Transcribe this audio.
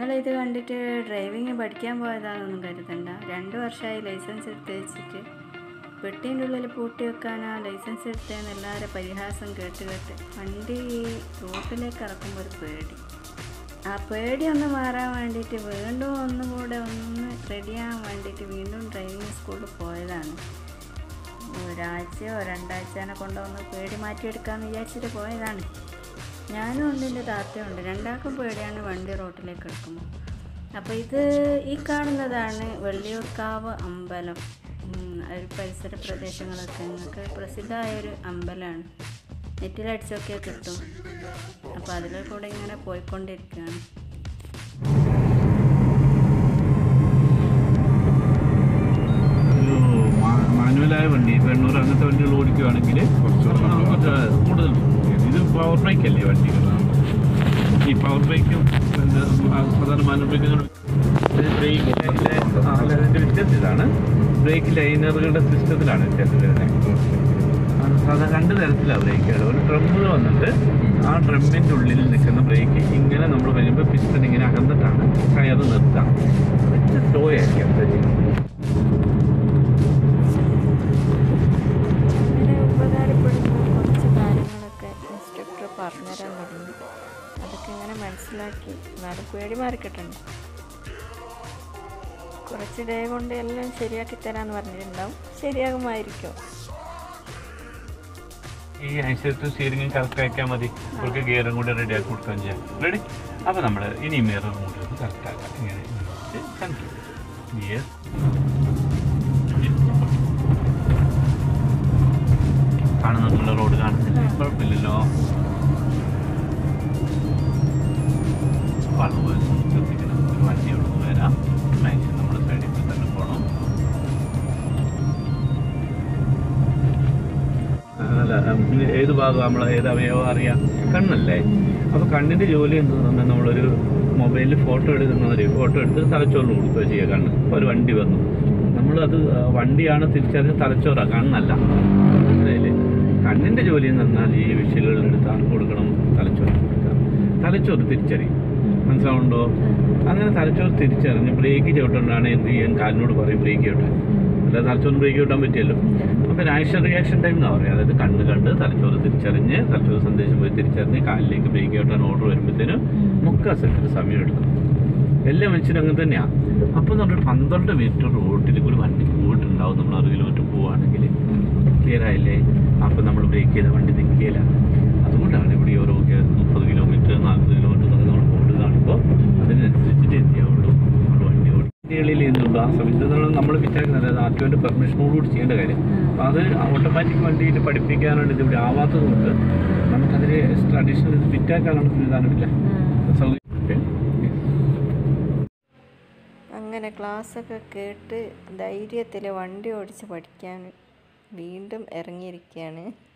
നിങ്ങളിത് കണ്ടിട്ട് ഡ്രൈവിംഗ് പഠിക്കാൻ പോയതാണെന്നൊന്നും കരുതണ്ട രണ്ട് വർഷമായി ലൈസൻസ് എടുത്ത് വെച്ചിട്ട് പെട്ടീൻ്റെ ഉള്ളിൽ പൂട്ടി വെക്കാനാ ലൈസൻസ് എടുത്തതെന്ന് എല്ലാവരും പരിഹാസം കേട്ട് കേട്ട് വണ്ടി ഈ റോട്ടിലേക്ക് ഇറക്കുമ്പോൾ ഒരു പേടി ആ പേടി ഒന്ന് മാറാൻ വേണ്ടിയിട്ട് വീണ്ടും ഒന്നും കൂടെ ഒന്ന് റെഡിയാകാൻ വേണ്ടിയിട്ട് വീണ്ടും ഡ്രൈവിംഗ് സ്കൂളിൽ പോയതാണ് ഒരാഴ്ചയോ രണ്ടാഴ്ചനെ കൊണ്ടുവന്ന് പേടി മാറ്റിയെടുക്കാമെന്ന് വിചാരിച്ചിട്ട് പോയതാണ് ഞാനും ഉണ്ട് എൻ്റെ താത്തയുണ്ട് രണ്ടാൾക്കും പേടിയാണ് വണ്ടി റോട്ടിലേക്ക് എടുക്കുമ്പോൾ അപ്പോൾ ഇത് ഈ കാണുന്നതാണ് വെള്ളിയൂർക്കാവ് അമ്പലം ഉം, ഒരു പരിസര പ്രദേശങ്ങളൊക്കെ നിങ്ങൾക്ക് പ്രസിദ്ധമായ ഒരു അമ്പലമാണ് നെറ്റിലടിച്ചൊക്കെ കിട്ടും അപ്പോൾ അതിൽ കൂടെ ഇങ്ങനെ പോയിക്കൊണ്ടിരിക്കുകയാണ് ഒരു മാ- മാനുവലായ വണ്ടി ഇപ്പൊ എണ്ണൂറ് അങ്ങനത്തെ വണ്ടികൾ ഓടിക്കുകയാണെങ്കിൽ കുറച്ചുകൂടെ നമ്മള് കുറച്ച് കൂടുതൽ ഇത് പവർ ബൈക്ക് അല്ലേ വണ്ടികൾ ഈ പവർ ബൈക്കും പിന്നെ ആ സാധാരണ മാനുവൽ ബൈക്കും ബ്രേക്ക് അതിൻ്റെ വ്യത്യാസം ഇതാണ് ബ്രേക്ക് ലൈനറുകളുടെ സിസ്റ്റത്തിലാണ് വ്യത്യാസം വരുന്നത് അത് സാധാരണ രണ്ട് തരത്തിലാണ് ബ്രേക്കുകൾ ഒരു ഡ്രമ്മിൽ വന്നിട്ട് ആ ഡ്രമ്മിൻ്റെ ഉള്ളിൽ നിൽക്കുന്ന ബ്രേക്ക് ഇങ്ങനെ നമ്മൾ വരുമ്പോൾ പിസ്റ്റൺ ഇങ്ങനെ അകന്നിട്ടാണ് കയറ് നിർത്താം സ്ലോ ആയിരിക്കും എന്താ ചെയ്യുന്നത് ഇങ്ങനെ ഉപകാരപ്പെടുന്ന കുറച്ച് കാര്യങ്ങളൊക്കെ ഇൻസ്ട്രക്ടർ പറഞ്ഞുതരാൻ തുടങ്ങി അതൊക്കെ ഇങ്ങനെ മനസ്സിലാക്കി എന്നാലും പേടി മാറിക്കിട്ടുണ്ട് കുറച്ച് ഡേ കൊണ്ട് എല്ലാം ശരിയാക്കി തരാമെന്ന് പറഞ്ഞിട്ടുണ്ടാവും ശരിയാകുമായിരിക്കും ഈ അനുസരിച്ച് സ്റ്റിയറിംഗും കറക്റ്റ് ആക്കിയാൽ മതി അവർക്ക് ഗിയറും കൂടെ റെഡി ആക്കി കൊടുക്കുകയും ചെയ്യാം റെഡി അപ്പോൾ നമ്മൾ ഇനി മിറർ കൂടെ ഒന്ന് കറക്റ്റ് ആക്കാം ഇങ്ങനെ കൺട്രോൾ ഗിയർ കാണുന്നുണ്ടല്ലോ റോഡ് കാണുന്നില്ല കുഴപ്പമില്ലല്ലോ വളവ് ശ്രദ്ധിക്കണം ഒരു വണ്ടി അവിടെ നിന്ന് വരാം മാക്സിമം നമ്മുടെ സൈഡിൽ കൂടി തന്നെ പോകണം അല്ല നമുക്ക് ഏത് ഭാഗം നമ്മൾ ഏത് അവയവം അറിയാം കണ്ണല്ലേ അപ്പോൾ കണ്ണിൻ്റെ ജോലി എന്ന് പറഞ്ഞാൽ നമ്മളൊരു മൊബൈലിൽ ഫോട്ടോ എടുക്കുന്നവർ ഫോട്ടോ എടുത്ത് തലച്ചോറിന് കൊടുക്കുക ചെയ്യുക കണ്ണ് ഇപ്പോൾ ഒരു വണ്ടി വന്നു നമ്മളത് ആ, വണ്ടിയാണ് തിരിച്ചറിഞ്ഞ് തലച്ചോറാണ് കണ്ണല്ല മനസ്സിലായില്ലേ കണ്ണിൻ്റെ ജോലി എന്ന് പറഞ്ഞാൽ ഈ വിഷലുകൾ എടുത്താണ് കൊടുക്കണം തലച്ചോറിന് കൊടുക്കുക തലച്ചോറ് തിരിച്ചറിയും മനസ്സിലാവുണ്ടോ അങ്ങനെ തലച്ചോറ് തിരിച്ചറിഞ്ഞ് ബ്രേക്ക് ചവിട്ടുകൊണ്ടാണ് എന്ത് ചെയ്യാൻ കാലിനോട് പറയും ബ്രേക്ക് ചവിട്ടാൻ അല്ലാതെ തലച്ചോറിന് ബ്രേക്ക് ചവിട്ടാൻ പറ്റിയല്ലോ അപ്പോൾ ആക്ഷൻ റിയാക്ഷൻ ടൈം എന്നാ പറയുക അതായത് കണ്ണ് കണ്ട് തലച്ചോറ് തിരിച്ചറിഞ്ഞ് തലച്ചോറ് സന്ദേശം പോയി തിരിച്ചറിഞ്ഞ് കാലിലേക്ക് ബ്രേക്ക് ചവിട്ടാൻ ഓർഡർ വരുമ്പോഴത്തേനും മുക്കാൽ സെക്കൻഡ് സമയം എടുക്കും എല്ലാ മനുഷ്യരും അങ്ങനെ തന്നെയാണ് അപ്പോൾ നമ്മൾ പന്ത്രണ്ട് മീറ്റർ റോട്ടിൽ കൂടി വണ്ടി പോയിട്ടുണ്ടാവും നമ്മൾ അറുപത് കിലോമീറ്റർ പോവുകയാണെങ്കിൽ ക്ലിയർ ആയില്ലേ അപ്പോൾ നമ്മൾ ബ്രേക്ക് ചെയ്ത വണ്ടി നിൽക്കില്ല അതുകൊണ്ടാണ് ഇവിടെ ഓരോ മുപ്പത് കിലോമീറ്റർ നാൽപ്പത് കിലോമീറ്റർ എന്നൊക്കെ നമ്മൾ ബോർഡ് കാണുമ്പോൾ അതിനനുസരിച്ചിട്ട് എത്തിയാവുള്ളൂ നമ്മൾ വണ്ടി വണ്ടികളിൽ ചെയ്യുന്നുള്ളൂ ആ സമയത്ത് നമ്മൾ വിചാരിക്കുന്നത് അതായത് ആർക്കുവേണ്ടി പെർമിഷനോടുകൂടി ചെയ്യേണ്ട കാര്യം അപ്പോൾ അത് ഓട്ടോമാറ്റിക് വണ്ടിയിൽ പഠിപ്പിക്കാനാണ് ഇത് ഇവിടെ ആവാത്തത് കൊണ്ട് നമുക്കതിൽ എക്സ്ട്രാ അഡീഷണൽ ഇത് ഫിറ്റാക്കാനുള്ള സംവിധാനമില്ല സൗകര്യം അങ്ങനെ ക്ലാസ്സൊക്കെ കേട്ട് ധൈര്യത്തിൽ വണ്ടി ഓടിച്ച് പഠിക്കാൻ വീണ്ടും ഇറങ്ങിയിരിക്കുകയാണ്